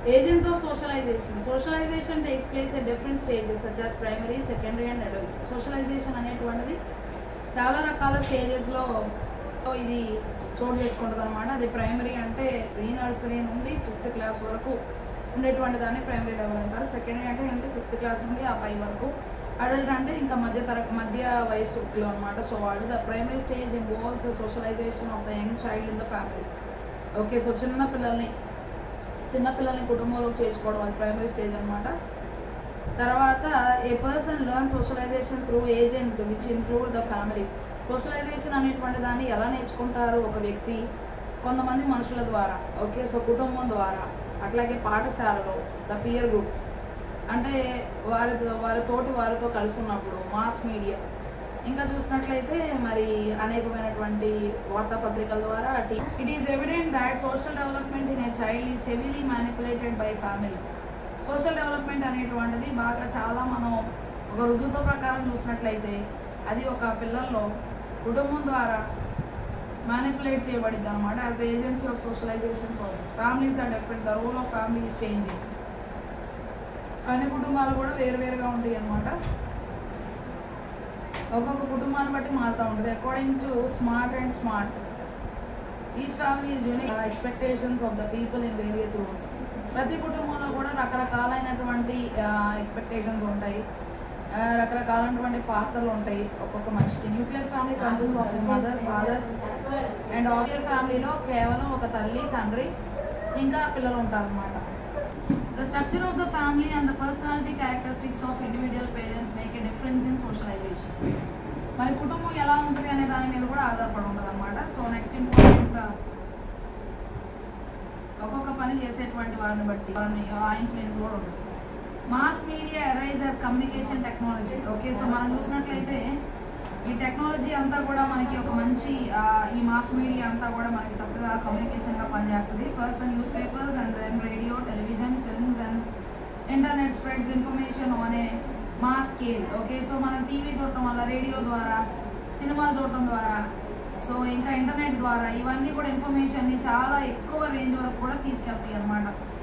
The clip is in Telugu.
Agents of socialization. Socialization takes place at different stages such as primary, secondary and adult. Socialization అనేటువంటిది చాలా రకాల స్టేజెస్లో ఇది చోటు చేసుకుంటుంది అనమాట అది ప్రైమరీ అంటే ప్రీ నర్సరీ నుండి ఫిఫ్త్ క్లాస్ వరకు ఉండేటువంటి దాన్ని ప్రైమరీ లెవెల్ అంటారు సెకండరీ అంటే అంటే సిక్స్త్ క్లాస్ నుండి ఆ పై వరకు అడల్ట్ అంటే ఇంకా మధ్య తర మధ్య వయసులో అనమాట సో వాడు the primary stage involves the socialization of the young child in the family okay so చిన్న పిల్లల్ని చిన్న పిల్లల్ని కుటుంబంలోకి చేర్చుకోవడం అది ప్రైమరీ స్టేజ్ అనమాట తర్వాత a person learn socialization through agents which include the family socialization అనేటువంటి దాన్ని ఎలా నేర్చుకుంటారు ఒక వ్యక్తి కొంతమంది మనుషుల ద్వారా ఓకే సో కుటుంబం ద్వారా అట్లాగే పాఠశాలలో ద పియర్ గ్రూప్ అంటే వారితో వారి తోటి వారితో కలిసి ఉన్నప్పుడు మాస్ మీడియా ఇంకా చూసినట్లయితే మరి అనేకమైనటువంటి వార్తాపత్రికల ద్వారా it is evident that social development in a child is heavily manipulated by family social development అనేటువంటిది బాగా చాలా మనం ఒక రుజువుతో ప్రకారం చూసినట్లయితే అది ఒక పిల్లల్లో కుటుంబం ద్వారా మ్యానిపులేట్ చేయబడింది అనమాట as the agency of socialization process families are different the role of family is changing అన్ని కుటుంబాలు కూడా వేరువేరుగా ఉంటాయి అన్నమాట ఒక్కొక్క కుటుంబాన్ని బట్టి మారుతూ ఉంటుంది according to smart and smart each family is unique expectations of the people in various rules ప్రతి కుటుంబంలో కూడా రకరకాలైనటువంటి ఎక్స్పెక్టేషన్స్ ఉంటాయి ఆ, రకరకాలైనటువంటి పాత్రలు ఉంటాయి ఒక్కొక్క మనిషికి nuclear family consist of mother father and ఆఫియర్ ఫ్యామిలీలో కేవలం ఒక తల్లి తండ్రి ఇంకా పిల్లలు ఉంటారు అనమాట the structure of the family and the personality characteristics of individual parents make a difference in socialization మరి కుటుంబం ఎలా ఉంటుంది అనే దాని మీద కూడా ఆధారపడి ఉంటుంది అనమాట సో నెక్స్ట్ ఇంపార్టెంట్ ఒక్కొక్క పని చేసేటువంటి వారిని బట్టి వారిని ఆ ఇన్ఫ్లుయెన్స్ కూడా ఉంటుంది mass media arise as communication technology okay so మనం చూసినట్లయితే ఈ టెక్నాలజీ అంతా కూడా మనకి ఒక మంచి ఆ, ఈ మాస్ మీడియా అంతా కూడా మనకి చక్కగా కమ్యూనికేషన్గా పనిచేస్తుంది first the newspapers and then radio television films and internet spreads information on a mass scale okay so మనం టీవీ చూడటం వల్ల రేడియో ద్వారా సినిమాలు చూడటం ద్వారా సో ఇంకా ఇంటర్నెట్ ద్వారా ఇవన్నీ కూడా ఇన్ఫర్మేషన్ని చాలా ఎక్కువ రేంజ్ వరకు కూడా తీసుకెళ్తాయి అన్నమాట